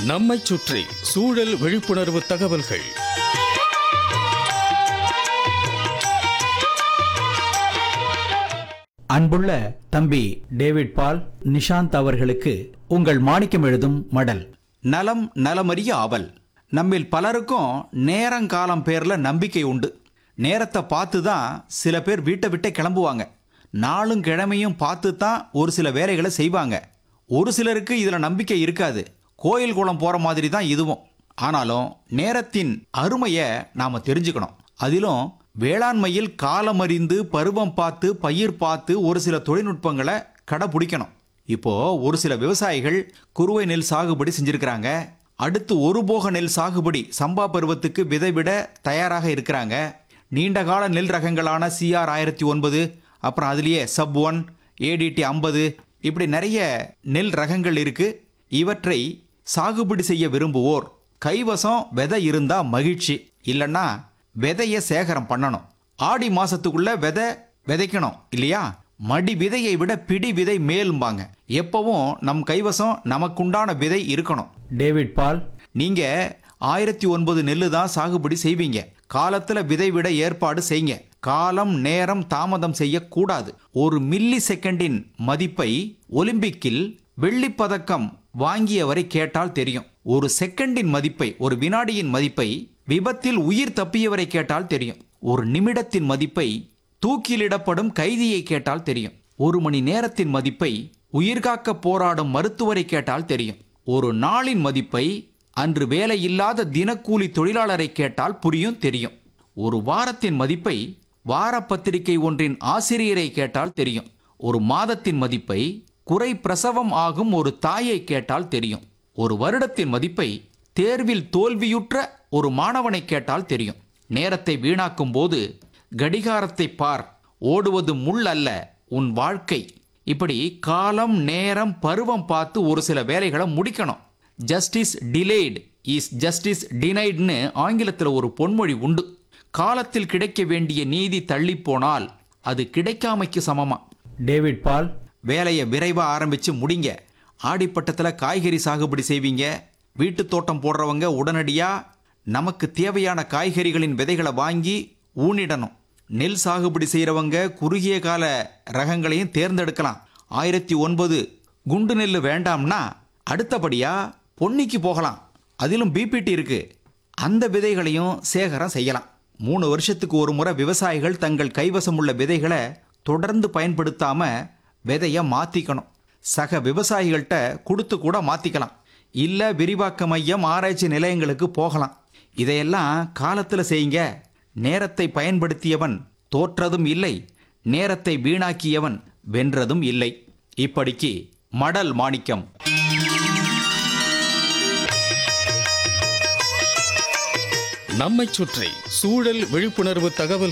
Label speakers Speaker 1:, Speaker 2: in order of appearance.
Speaker 1: நம்மைச் சுற்றி சூழல் விழிப்புணர்வு தகவல்கள்
Speaker 2: அன்புள்ள தம்பி டேவிட் பால் நிஷாந்த் அவர்களுக்கு உங்கள் மாணிக்கம் எழுதும் மடல்
Speaker 3: நலம் நலமறிய ஆவல் நம்மில் பலருக்கும் நேரங்காலம் பேர்ல நம்பிக்கை உண்டு நேரத்தை பார்த்து தான் சில பேர் வீட்டை விட்டே கிளம்புவாங்க நாளும் கிழமையும் பார்த்து தான் ஒரு சில வேலைகளை செய்வாங்க ஒரு சிலருக்கு இதுல நம்பிக்கை இருக்காது கோயில் குளம் போற மாதிரி தான் இதுவும் ஆனாலும் நேரத்தின் அருமையை நாம தெரிஞ்சுக்கணும் அதிலும் வேளாண்மையில் காலம் அறிந்து பருவம் பார்த்து பயிர் பார்த்து ஒரு சில தொழில்நுட்பங்களை கடைபிடிக்கணும் இப்போ ஒரு சில விவசாயிகள் குறுவை நெல் சாகுபடி செஞ்சிருக்கிறாங்க அடுத்து ஒரு போக நெல் சாகுபடி சம்பா பருவத்துக்கு விதைவிட தயாராக இருக்கிறாங்க நீண்ட கால நெல் ரகங்களான சிஆர் ஆயிரத்தி ஒன்பது அப்புறம் அதுலேயே சப் ஒன் ஏடிடி ஐம்பது இப்படி நிறைய நெல் ரகங்கள் இருக்கு இவற்றை சாகுபடி செய்ய விரும்புவோர் கைவசம் விதை இருந்தா மகிழ்ச்சி இல்லைன்னா விதைய சேகரம் பண்ணணும் ஆடி மாசத்துக்குள்ள விதை விதைக்கணும் இல்லையா மடி விதையை விட பிடி விதை மேலும்பாங்க எப்பவும் நம் கைவசம் நமக்குண்டான விதை இருக்கணும்
Speaker 2: டேவிட் பால்
Speaker 3: நீங்க ஆயிரத்தி ஒன்பது நெல்லு தான் சாகுபடி செய்வீங்க காலத்துல விதை விட ஏற்பாடு செய்யுங்க காலம் நேரம் தாமதம் செய்யக்கூடாது ஒரு மில்லி செகண்டின் மதிப்பை ஒலிம்பிக்கில் வெள்ளிப் பதக்கம் வாங்கியவரை கேட்டால் தெரியும் ஒரு செகண்டின் மதிப்பை ஒரு வினாடியின் மதிப்பை விபத்தில் உயிர் தப்பியவரை கேட்டால் தெரியும் ஒரு நிமிடத்தின் மதிப்பை தூக்கிலிடப்படும் கைதியை கேட்டால் தெரியும் ஒரு மணி நேரத்தின் மதிப்பை உயிர்காக்க போராடும் மருத்துவரை கேட்டால் தெரியும் ஒரு நாளின் மதிப்பை அன்று வேலையில்லாத தினக்கூலி தொழிலாளரை கேட்டால் புரியும் தெரியும் ஒரு வாரத்தின் மதிப்பை வார பத்திரிகை ஒன்றின் ஆசிரியரை கேட்டால் தெரியும் ஒரு மாதத்தின் மதிப்பை குறை பிரசவம் ஆகும் ஒரு தாயை கேட்டால் தெரியும் ஒரு வருடத்தின் மதிப்பை தேர்வில் தோல்வியுற்ற ஒரு மாணவனை கேட்டால் தெரியும் நேரத்தை வீணாக்கும் போது கடிகாரத்தை பார் ஓடுவது முள் அல்ல உன் வாழ்க்கை இப்படி காலம் நேரம் பருவம் பார்த்து ஒரு சில வேலைகளை முடிக்கணும் ஜஸ்டிஸ் டிலேடு இஸ் ஜஸ்டிஸ் டினைட்னு ஆங்கிலத்தில் ஒரு பொன்மொழி உண்டு காலத்தில் கிடைக்க வேண்டிய நீதி தள்ளி போனால் அது கிடைக்காமைக்கு சமமா
Speaker 2: டேவிட் பால்
Speaker 3: வேலையை விரைவாக ஆரம்பித்து முடிங்க ஆடிப்பட்டத்தில் காய்கறி சாகுபடி செய்வீங்க வீட்டு தோட்டம் போடுறவங்க உடனடியாக நமக்கு தேவையான காய்கறிகளின் விதைகளை வாங்கி ஊனிடணும் நெல் சாகுபடி செய்கிறவங்க குறுகிய கால ரகங்களையும் தேர்ந்தெடுக்கலாம் ஆயிரத்தி ஒன்பது குண்டு நெல் வேண்டாம்னா அடுத்தபடியாக பொன்னிக்கு போகலாம் அதிலும் பிபிடி இருக்கு அந்த விதைகளையும் சேகரம் செய்யலாம் மூணு வருஷத்துக்கு ஒரு முறை விவசாயிகள் தங்கள் கைவசம் உள்ள விதைகளை தொடர்ந்து பயன்படுத்தாம விதைய மாத்திக்கணும் சக விவசாயிகள்கிட்ட கொடுத்து கூட மாத்திக்கலாம் இல்ல விரிவாக்க மையம் ஆராய்ச்சி நிலையங்களுக்கு போகலாம் இதையெல்லாம் காலத்துல செய்யுங்க நேரத்தை பயன்படுத்தியவன் தோற்றதும் இல்லை நேரத்தை வீணாக்கியவன் வென்றதும் இல்லை இப்படிக்கு மடல் மாணிக்கம்
Speaker 1: நம்மைச் சுற்றி சூழல் விழிப்புணர்வு தகவல்கள்